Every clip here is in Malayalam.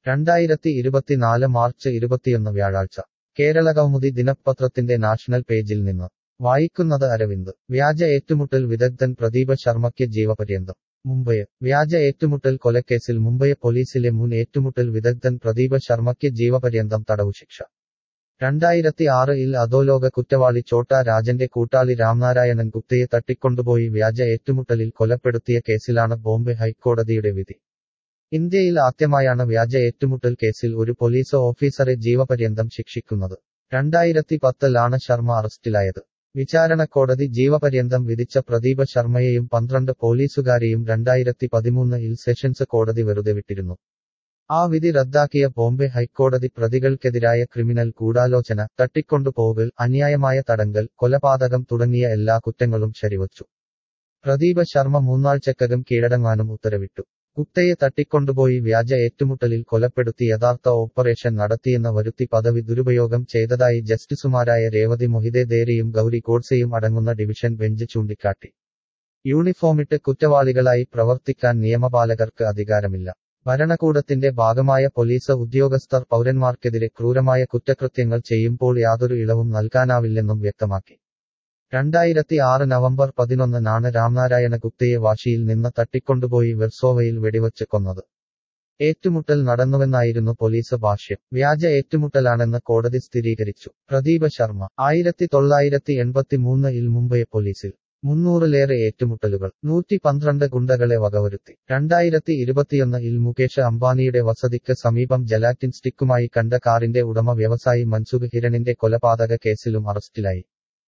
രണ്ടായിരത്തി ഇരുപത്തിനാല് മാർച്ച് ഇരുപത്തിയൊന്ന് വ്യാഴാഴ്ച കേരള കൗമുദി ദിനപത്രത്തിന്റെ നാഷണൽ പേജിൽ നിന്ന് വായിക്കുന്നത് അരവിന്ദ് വ്യാജ ഏറ്റുമുട്ടൽ വിദഗ്ധൻ പ്രദീപ ശർമ്മയ്ക്ക് ജീവപര്യന്തം മുംബൈ വ്യാജ ഏറ്റുമുട്ടൽ കൊലക്കേസിൽ മുംബൈ പോലീസിലെ മുൻ ഏറ്റുമുട്ടൽ വിദഗ്ധൻ പ്രദീപ ശർമ്മയ്ക്ക് ജീവപര്യന്തം തടവു ശിക്ഷ രണ്ടായിരത്തി ആറിൽ അധോലോക കുറ്റവാളി ചോട്ടാ രാജന്റെ കൂട്ടാളി രാംനാരായണൻ ഗുപ്തയെ തട്ടിക്കൊണ്ടുപോയി വ്യാജ ഏറ്റുമുട്ടലിൽ കൊലപ്പെടുത്തിയ കേസിലാണ് ബോംബെ ഹൈക്കോടതിയുടെ വിധി ഇന്ത്യയിൽ ആദ്യമായാണ് വ്യാജ ഏറ്റുമുട്ടൽ കേസിൽ ഒരു പോലീസ് ഓഫീസറെ ജീവപര്യന്തം ശിക്ഷിക്കുന്നത് രണ്ടായിരത്തി പത്തിലാണ് ശർമ്മ അറസ്റ്റിലായത് വിചാരണക്കോടതി ജീവപര്യന്തം വിധിച്ച പ്രദീപ ശർമ്മയെയും പന്ത്രണ്ട് പോലീസുകാരെയും രണ്ടായിരത്തി പതിമൂന്നിൽ സെഷൻസ് കോടതി വെറുതെ വിട്ടിരുന്നു ആ വിധി റദ്ദാക്കിയ ബോംബെ ഹൈക്കോടതി പ്രതികൾക്കെതിരായ ക്രിമിനൽ ഗൂഢാലോചന തട്ടിക്കൊണ്ടുപോകൽ അന്യായമായ തടങ്കൽ കൊലപാതകം തുടങ്ങിയ എല്ലാ കുറ്റങ്ങളും ശരിവച്ചു പ്രദീപ ശർമ്മ മൂന്നാഴ്ചക്കകം കീഴടങ്ങാനും ഉത്തരവിട്ടു ഗുപ്തയെ തട്ടിക്കൊണ്ടുപോയി വ്യാജ ഏറ്റുമുട്ടലിൽ കൊലപ്പെടുത്തി യഥാർത്ഥ ഓപ്പറേഷൻ നടത്തിയെന്ന വരുത്തി പദവി ദുരുപയോഗം ചെയ്തതായി ജസ്റ്റിസുമാരായ രേവതി മൊഹിദെ ദേരിയും ഗൗരി ഗോഡ്സെയും അടങ്ങുന്ന ഡിവിഷൻ ബെഞ്ച് ചൂണ്ടിക്കാട്ടി യൂണിഫോമിട്ട് കുറ്റവാളികളായി പ്രവർത്തിക്കാൻ നിയമപാലകർക്ക് അധികാരമില്ല ഭരണകൂടത്തിന്റെ ഭാഗമായ പോലീസ് ഉദ്യോഗസ്ഥർ പൗരന്മാർക്കെതിരെ ക്രൂരമായ കുറ്റകൃത്യങ്ങൾ ചെയ്യുമ്പോൾ യാതൊരു ഇളവും നൽകാനാവില്ലെന്നും വ്യക്തമാക്കി രണ്ടായിരത്തി ആറ് നവംബർ പതിനൊന്നിനാണ് രാംനാരായണ ഗുപ്തയെ വാശിയിൽ നിന്ന് തട്ടിക്കൊണ്ടുപോയി വെർസോവയിൽ വെടിവച്ച് കൊന്നത് ഏറ്റുമുട്ടൽ നടന്നുവെന്നായിരുന്നു പോലീസ് ഭാഷ്യം വ്യാജ ഏറ്റുമുട്ടലാണെന്ന് കോടതി സ്ഥിരീകരിച്ചു പ്രദീപ ശർമ്മ ആയിരത്തി തൊള്ളായിരത്തി എൺപത്തിമൂന്നിൽ മുംബൈ പോലീസിൽ മുന്നൂറിലേറെ ഏറ്റുമുട്ടലുകൾ നൂറ്റി പന്ത്രണ്ട് ഗുണ്ടകളെ വകവരുത്തി രണ്ടായിരത്തി ഇരുപത്തിയൊന്നിൽ മുകേഷ് അംബാനിയുടെ വസതിക്ക് സമീപം ജലാറ്റിൻ സ്റ്റിക്കുമായി കണ്ട കാറിന്റെ ഉടമ വ്യവസായി മൻസുഖ് ഹിരണിന്റെ കൊലപാതക കേസിലും അറസ്റ്റിലായി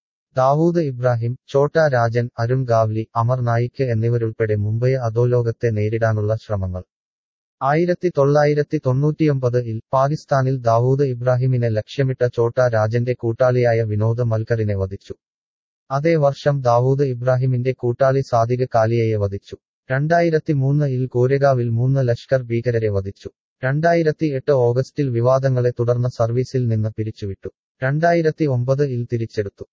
ദാവൂദ് ഇബ്രാഹിം ചോട്ടാ രാജൻ അരുൺ ഗാവ്ലി അമർ നായിക്ക് എന്നിവരുൾപ്പെടെ മുംബൈ അധോലോകത്തെ നേരിടാനുള്ള ശ്രമങ്ങൾ ആയിരത്തി തൊള്ളായിരത്തി തൊണ്ണൂറ്റിയൊമ്പതിൽ പാകിസ്ഥാനിൽ ദാവൂദ് ഇബ്രാഹിമിനെ ലക്ഷ്യമിട്ട ചോട്ടാ രാജന്റെ കൂട്ടാളിയായ വിനോദ് മൽക്കറിനെ വധിച്ചു അതേ വർഷം ദാവൂദ് ഇബ്രാഹിമിന്റെ കൂട്ടാളി സാദിഖ് കാലിയയെ വധിച്ചു രണ്ടായിരത്തി മൂന്നിൽ കോരെഗാവിൽ മൂന്ന് ലഷ്കർ ഭീകരരെ വധിച്ചു രണ്ടായിരത്തി എട്ട് ഓഗസ്റ്റിൽ വിവാദങ്ങളെ തുടർന്ന് സർവീസിൽ നിന്ന് പിരിച്ചുവിട്ടു രണ്ടായിരത്തി ഒമ്പതിൽ തിരിച്ചെടുത്തു